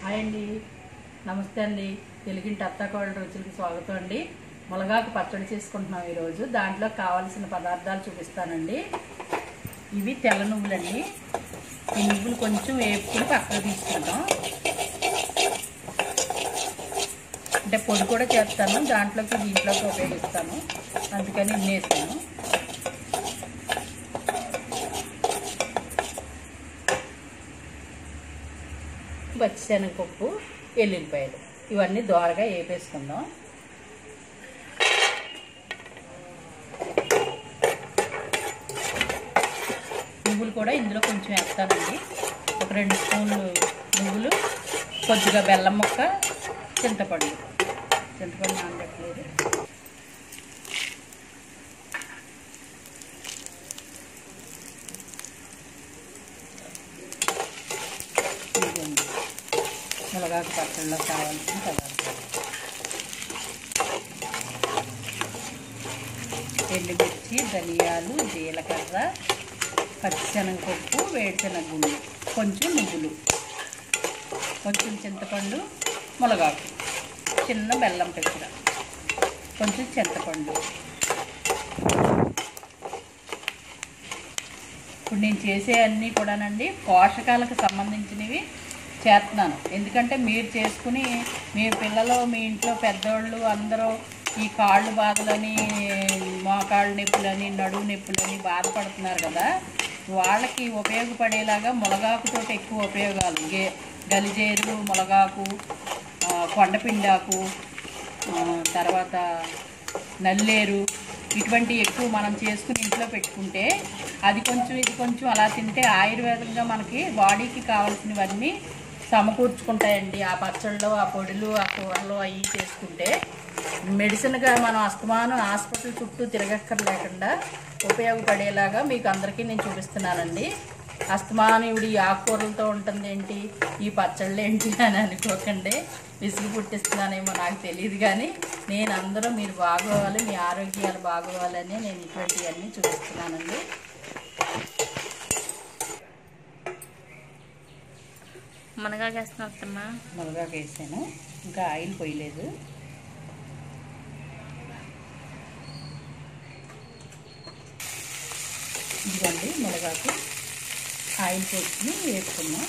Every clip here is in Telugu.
హాయ్ అండి నమస్తే అండి తెలుగింటి అత్తాకోళ్ళ రుచులకి స్వాగతం అండి ములగాకు పచ్చడి చేసుకుంటున్నాం ఈరోజు దాంట్లో కావాల్సిన పదార్థాలు చూపిస్తానండి ఇవి తెల్ల నువ్వులండి ఈ నువ్వులు కొంచెం వేపుకుని పక్కకు తీసుకుంటాం అంటే పొడి కూడా చేస్తాను దాంట్లోకి దీంట్లోకి ఉపయోగిస్తాను అందుకని ఇన్ని వేస్తాను పచ్చిశనగపప్పు ఎల్లుల్లిపాయలు ఇవన్నీ దోరగా వేపేసుకుందాం నువ్వులు కూడా ఇందులో కొంచెం వేస్తానండి ఒక రెండు స్పూన్లు నువ్వులు కొద్దిగా బెల్లం ముక్క చింతపండు చింతపండు నానబెట్టలేదు ఇదిగోండి మునగాకు పచ్చళ్ళలో కావాల్సిన పదార్థాలు ఎండుమిర్చి ధనియాలు జీలకర్ర పచ్చిశనగపప్పు వేడిశనగ గుండు కొంచెం నువ్వులు కొంచెం చింతపండు మునగాకు చిన్న బెల్లం పెసర కొంచెం చింతపండు ఇప్పుడు నేను చేసే అన్నీ కూడానండి పోషకాలకు సంబంధించినవి చేస్తున్నాను ఎందుకంటే మీరు చేసుకుని మీ పిల్లలు మీ ఇంట్లో పెద్దోళ్ళు అందరూ ఈ కాళ్ళు బాధలని మోకాళ్ళ నొప్పులని నడువు నొప్పులని బాధపడుతున్నారు కదా వాళ్ళకి ఉపయోగపడేలాగా మునగాకుతో ఎక్కువ ఉపయోగాలు గే గలిజేరు మునగాకు ఆ, కొండపిండాకు ఆ, తర్వాత నల్లేరు ఇటువంటి ఎక్కువ మనం చేసుకుని ఇంట్లో పెట్టుకుంటే అది కొంచెం ఇది కొంచెం అలా తింటే ఆయుర్వేదంగా మనకి బాడీకి కావాల్సినవన్నీ సమకూర్చుకుంటాయండి ఆ పచ్చళ్ళు ఆ పొడులు ఆ కూరలు అవి చేసుకుంటే మెడిసిన్గా మనం అస్తమానం హాస్పిటల్ చుట్టూ తిరగక్కర్లేకుండా ఉపయోగపడేలాగా మీకు అందరికీ నేను చూపిస్తున్నానండి అస్తమానం ఇవిడ ఈ ఆకుకూరలతో ఉంటుంది ఏంటి ఈ పచ్చళ్ళు ఏంటి అని అనుకోకండి విసుగు పుట్టిస్తున్నానేమో నాకు తెలియదు కానీ నేను అందరూ మీరు బాగోవాలి మీ ఆరోగ్యాలు బాగోవాలని నేను ఇటువంటివన్నీ చూపిస్తున్నానండి మునగా వేస్తున్నాం అత్తమ్మ మునగాకు వేసాను ఇంకా ఆయిల్ పోయలేదు ఇదిగోండి మునగాకు ఆయిల్ పోసుకుని వేసుకున్నాం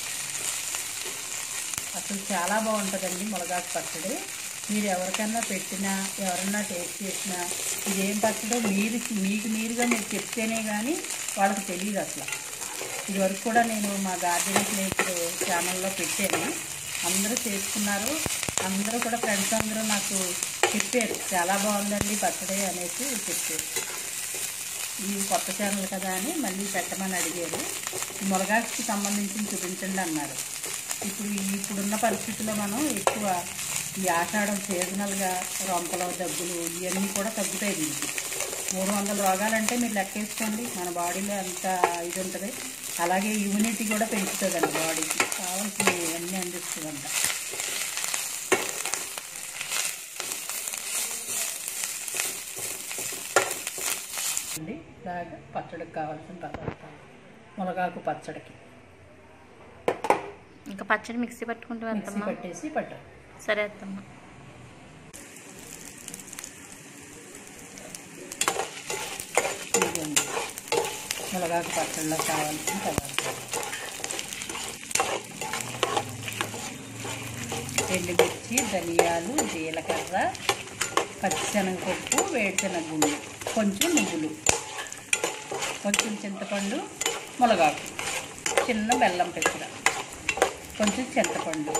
అసలు చాలా బాగుంటుందండి మునగాకు పచ్చడి మీరు ఎవరికన్నా పెట్టినా ఎవరన్నా టేస్ట్ చేసినా ఇదేం పచ్చడో మీరు మీకు మీరుగా మీరు చెప్తేనే కానీ వాళ్ళకి తెలియదు అసలు ఇదివరకు కూడా నేను మా గార్డెన్ స్నేహితులు ఛానల్లో పెట్టాను అందరూ చేసుకున్నారు అందరూ కూడా ఫ్రెండ్స్ అందరూ నాకు చెప్పారు చాలా బాగుందండి పచ్చడి అనేసి చెప్పారు ఇది కొత్త ఛానల్ కదా అని మళ్ళీ పెట్టమని అడిగారు ఈ మునగాకు సంబంధించి చూపించండి అన్నారు ఇప్పుడు ఈ- ఇప్పుడున్న పరిస్థితుల్లో మనం ఎక్కువ ఈ ఆషాఢం సీజనల్గా రొంపలు దగ్గులు ఇవన్నీ కూడా తగ్గుతాయి దీనికి మూడు వందల రోగాలంటే మీరు లెక్కేసుకోండి మన బాడీలో ఎంత ఇది ఉంటుంది అలాగే ఇమ్యూనిటీ కూడా పెంచుతుందండి బాడీకి కావాల్సినవి అన్నీ అందిస్తుందంట అండి ఇలాగా పచ్చడికి కావాల్సిన పదార్థాలు మునగాకు పచ్చడికి ఇంకా పచ్చడి మిక్సీ పట్టుకుంటూ మిక్సీ అత్తమ్మ పట్టేసి పట్టాలి సరే అత్తమ్మ ఇదిగోండి మునగాకు పచ్చడిలో కావాల్సిన పదార్థాలు ఎండుమిర్చి ధనియాలు జీలకర్ర పచ్చిశనగపప్పు వేడిశనగ గుండు కొంచెం నువ్వులు కొంచెం చింతపండు మునగాకు చిన్న బెల్లం పెసర కొంచెం చింతపండు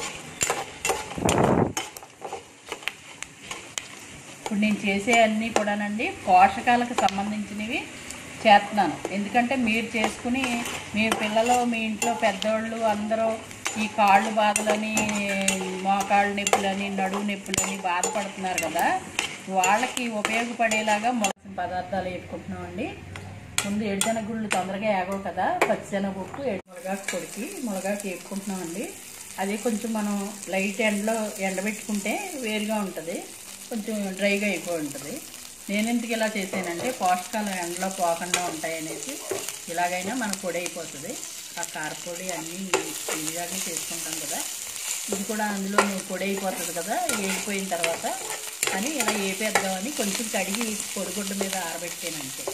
ఇప్పుడు నేను చేసే అన్నీ కూడానండి పోషకాలకు సంబంధించినవి చేస్తున్నాను ఎందుకంటే మీరు చేసుకుని మీ పిల్లలు మీ ఇంట్లో పెద్దోళ్ళు అందరూ ఈ కాళ్ళు బాధలని మోకాళ్ళ నొప్పులని నడువు నొప్పులని బాధపడుతున్నారు కదా వాళ్ళకి ఉపయోగపడేలాగా మొలసిన పదార్థాలు వేసుకుంటున్నామండి ముందు ఏడుశనగ గుళ్ళు తొందరగా ఏగవు కదా పచ్చిశనగపప్పు ఏడు మునగాకు పొడికి మునగాకు వేపుకుంటున్నామండి అదే కొంచెం మనం లైట్ ఎండలో ఎండబెట్టుకుంటే వేరుగా ఉంటుంది కొంచెం డ్రైగా అయిపోయి ఉంటుంది నేను ఎందుకు ఇలా చేశానంటే పోషకాలు ఎండలో పోకుండా ఉంటాయనేసి ఇలాగైనా మన పొడి అయిపోతుంది ఆ కారపొడి అన్నీ ఇదిగానే చేసుకుంటాం కదా ఇది కూడా అందులో పొడి అయిపోతుంది కదా వేగిపోయిన తర్వాత అని ఇలా వేపేద్దామని కొంచెం కడిగి పొడిగుడ్డ మీద ఆరబెట్టానంటే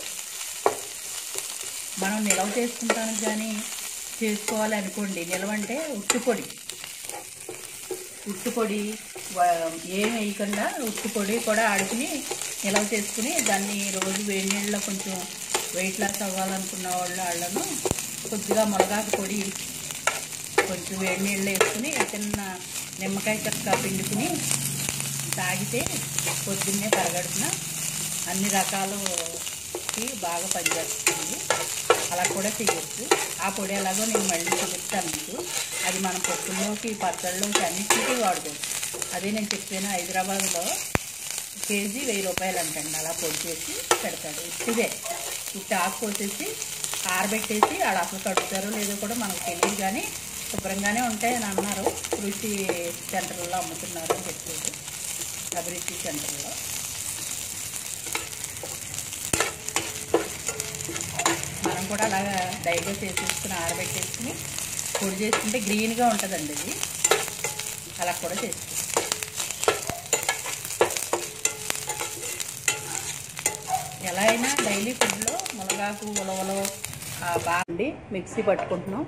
మనం నిలవ చేసుకుంటానికి కానీ చేసుకోవాలి అనుకోండి నిలవ అంటే ఉట్టు పొడి ఉట్టు పొడి వ- ఏం వేయకుండా ఉట్టు పొడి కూడా ఆడుకుని నిలవ చేసుకుని దాన్ని రోజు వేడి నీళ్ళలో కొంచెం వెయిట్ లాస్ అవ్వాలనుకున్న వాళ్ళు వాళ్ళను కొద్దిగా మునగాకు పొడి కొంచెం వేడి నీళ్ళు వేసుకుని చిన్న నిమ్మకాయ చెక్క పిండుకుని తాగితే పొద్దున్నే పరగడుపున అన్ని రకాలకి బాగా పనిచేస్తుంది అలా కూడా చేయొచ్చు ఆ పొడి ఎలాగో నేను మళ్ళీ చూపిస్తాను మీకు అది మన పప్పుల్లోకి పచ్చళ్ళలోకి అన్నిటికీ వాడుకోవచ్చు అదే నేను చెప్పాను హైదరాబాద్లో కేజీ వెయ్యి రూపాయలు అంటండి అలా పొడి చేసి పెడతాడు ఇదే ఇట్టి ఆకు కోసేసి ఆరబెట్టేసి వాళ్ళు అసలు కడుగుతారో లేదో కూడా మనకు తెలియదు కానీ శుభ్రంగానే ఉంటాయని అన్నారు రుచి సెంటర్లో అమ్ముతున్నారు అని చెప్పేది అభిరుచి సెంటర్లో మనం కూడా అలాగా డైగా చేసేసుకుని ఆరబెట్టేసుకుని పొడి చేసుకుంటే గ్రీన్గా ఉంటుందండి ఇది అలా కూడా చేసుకోవచ్చు ఎలా అయినా డైలీ ఫుడ్లో మునగాకు ఉలవలో ఆ, బాగుండి మిక్సీ పట్టుకుంటున్నాం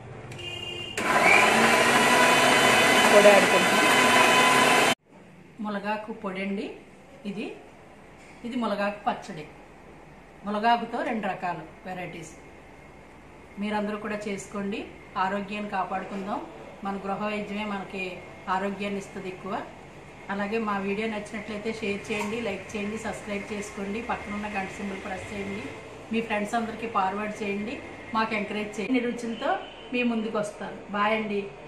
పొడి ఆడుకుంటున్నాం మునగాకు పొడి అండి ఇది ఇది మునగాకు పచ్చడి మునగాకుతో రెండు రకాలు వెరైటీస్ మీరందరూ కూడా చేసుకోండి ఆరోగ్యాన్ని కాపాడుకుందాం మన గృహ వైద్యమే మనకి ఆరోగ్యాన్ని ఇస్తుంది ఎక్కువ అలాగే మా వీడియో నచ్చినట్లయితే షేర్ చేయండి లైక్ చేయండి సబ్స్క్రైబ్ చేసుకోండి పక్కన ఉన్న గంట సింబల్ ప్రెస్ చేయండి మీ ఫ్రెండ్స్ అందరికీ ఫార్వర్డ్ చేయండి మాకు ఎంకరేజ్ చేయండి రుచులతో మీ ముందుకు వస్తారు బాయ్ అండి